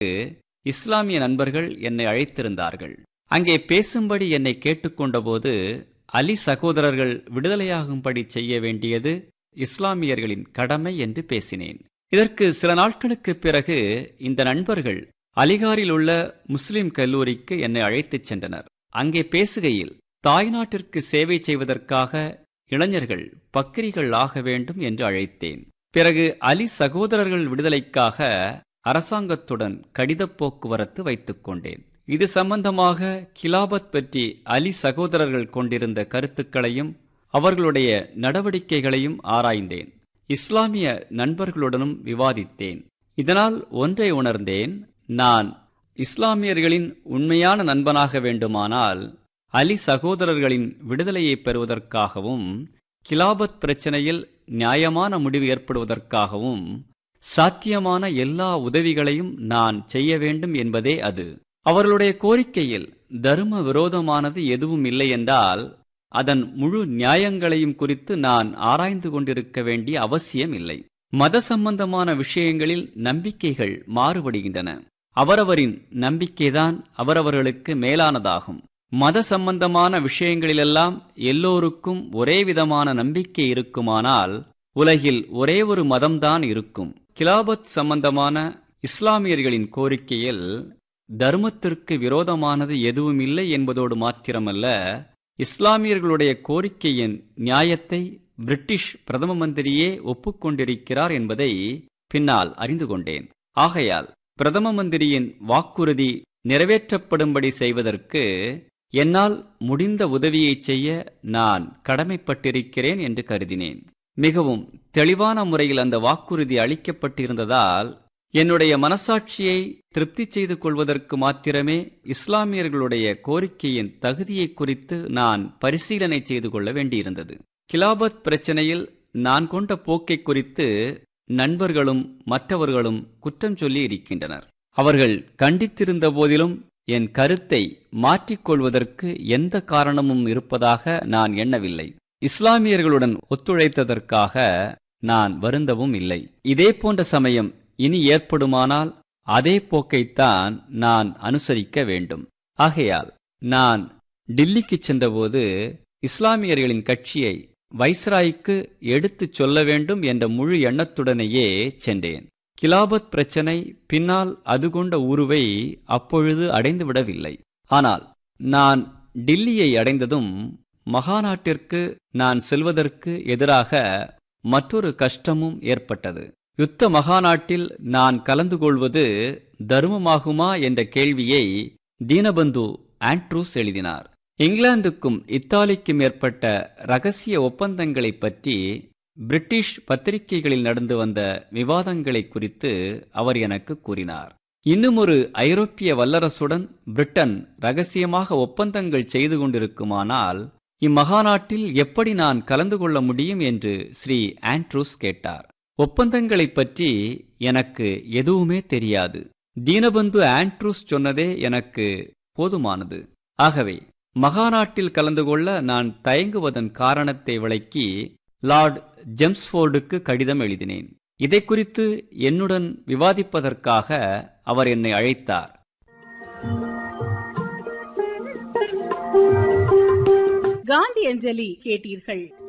இஸ்லாமிய நண்பர்கள் என்னை அழைத்திருந்தார்கள் அங்கே பேசும்படி என்னை கேட்டுக்கொண்டபோது அலி சகோதரர்கள் விடுதலையாகும்படி செய்ய வேண்டியது இஸ்லாமியர்களின் கடமை என்று பேசினேன் இதற்கு சில நாட்களுக்குப் பிறகு இந்த நண்பர்கள் அலிகாரில் உள்ள முஸ்லிம் கல்லூரிக்கு என்னை அழைத்துச் சென்றனர் அங்கே பேசுகையில் தாய்நாட்டிற்கு சேவை செய்வதற்காக இளைஞர்கள் பக்கிரிகள் ஆக வேண்டும் என்று அழைத்தேன் பிறகு அலி சகோதரர்கள் விடுதலைக்காக அரசாங்கத்துடன் கடிதப் போக்குவரத்து வைத்துக் கொண்டேன் இது சம்பந்தமாக கிலாபத் பற்றி அலி சகோதரர்கள் கொண்டிருந்த கருத்துக்களையும் அவர்களுடைய நடவடிக்கைகளையும் ஆராய்ந்தேன் இஸ்லாமிய நண்பர்களுடனும் விவாதித்தேன் இதனால் ஒன்றை உணர்ந்தேன் நான் இஸ்லாமியர்களின் உண்மையான நண்பனாக வேண்டுமானால் அலி சகோதரர்களின் விடுதலையை பெறுவதற்காகவும் கிலாபத் பிரச்சனையில் நியாயமான முடிவு ஏற்படுவதற்காகவும் சாத்தியமான எல்லா உதவிகளையும் நான் செய்ய வேண்டும் என்பதே அது அவர்களுடைய கோரிக்கையில் தர்ம விரோதமானது எதுவும் இல்லை என்றால் அதன் முழு நியாயங்களையும் குறித்து நான் ஆராய்ந்து கொண்டிருக்க வேண்டிய அவசியம் இல்லை மத சம்பந்தமான விஷயங்களில் நம்பிக்கைகள் மாறுபடுகின்றன அவரவரின் நம்பிக்கைதான் அவரவர்களுக்கு மேலானதாகும் மத சம்பந்தமான விஷயங்களிலெல்லாம் எல்லோருக்கும் ஒரே விதமான நம்பிக்கை இருக்குமானால் உலகில் ஒரே ஒரு மதம்தான் இருக்கும் கிலாபத் சம்பந்தமான இஸ்லாமியர்களின் கோரிக்கையில் தர்மத்திற்கு விரோதமானது எதுவும் இல்லை என்பதோடு மாத்திரமல்ல இஸ்லாமியர்களுடைய கோரிக்கையின் நியாயத்தை பிரிட்டிஷ் பிரதம மந்திரியே ஒப்புக்கொண்டிருக்கிறார் என்பதை பின்னால் அறிந்து கொண்டேன் ஆகையால் பிரதம மந்திரியின் வாக்குறுதி நிறைவேற்றப்படும்படி செய்வதற்கு என்னால் முடிந்த உதவியை செய்ய நான் கடமைப்பட்டிருக்கிறேன் என்று கருதினேன் மிகவும் தெளிவான முறையில் அந்த வாக்குறுதி அளிக்கப்பட்டிருந்ததால் என்னுடைய மனசாட்சியை திருப்தி செய்து கொள்வதற்கு மாத்திரமே இஸ்லாமியர்களுடைய கோரிக்கையின் தகுதியை குறித்து நான் பரிசீலனை செய்து கொள்ள வேண்டியிருந்தது கிலாபத் பிரச்சனையில் நான் கொண்ட போக்கை குறித்து நண்பர்களும் மற்றவர்களும் குற்றம் சொல்லி இருக்கின்றனர் அவர்கள் கண்டித்திருந்த போதிலும் என் கருத்தை மாற்றிக்கொள்வதற்கு எந்த காரணமும் இருப்பதாக நான் எண்ணவில்லை இஸ்லாமியர்களுடன் ஒத்துழைத்ததற்காக நான் வருந்தவும் இல்லை இதே போன்ற சமயம் இனி ஏற்படுமானால் அதே போக்கைத்தான் நான் அனுசரிக்க வேண்டும் ஆகையால் நான் டில்லிக்கு சென்றபோது இஸ்லாமியர்களின் கட்சியை வைஸ்ராய்க்கு எடுத்துச் சொல்ல வேண்டும் என்ற முழு எண்ணத்துடனேயே சென்றேன் கிலாபத் பிரச்சனை பின்னால் அது கொண்ட உருவை அப்பொழுது அடைந்துவிடவில்லை ஆனால் நான் டில்லியை அடைந்ததும் மகாநாட்டிற்கு நான் செல்வதற்கு எதிராக மற்றொரு கஷ்டமும் ஏற்பட்டது யுத்த மகாநாட்டில் நான் கலந்து கொள்வது தர்மமாகுமா என்ற கேள்வியை தீனபந்து ஆண்ட்ரூஸ் எழுதினார் இங்கிலாந்துக்கும் இத்தாலிக்கும் ஏற்பட்ட ரகசிய ஒப்பந்தங்களைப் பற்றி பிரிட்டிஷ் பத்திரிகைகளில் நடந்து வந்த விவாதங்களை குறித்து அவர் எனக்கு கூறினார் இன்னும் ஒரு ஐரோப்பிய வல்லரசுடன் பிரிட்டன் ரகசியமாக ஒப்பந்தங்கள் செய்து கொண்டிருக்குமானால் இம்மகாநாட்டில் எப்படி நான் கலந்து கொள்ள முடியும் என்று ஸ்ரீ ஆண்ட்ரூஸ் கேட்டார் ஒப்பந்தங்களைப் பற்றி எனக்கு எதுவுமே தெரியாது தீனபந்து ஆண்ட்ரூஸ் சொன்னதே எனக்கு போதுமானது ஆகவே மகாநாட்டில் கலந்து கொள்ள நான் தயங்குவதன் காரணத்தை விளக்கி லார்ட் ஜெம்ஸ்போர்டுக்கு கடிதம் எழுதினேன் இதை குறித்து என்னுடன் விவாதிப்பதற்காக அவர் என்னை அழைத்தார் காந்தி அஞ்சலி கேட்டீர்கள்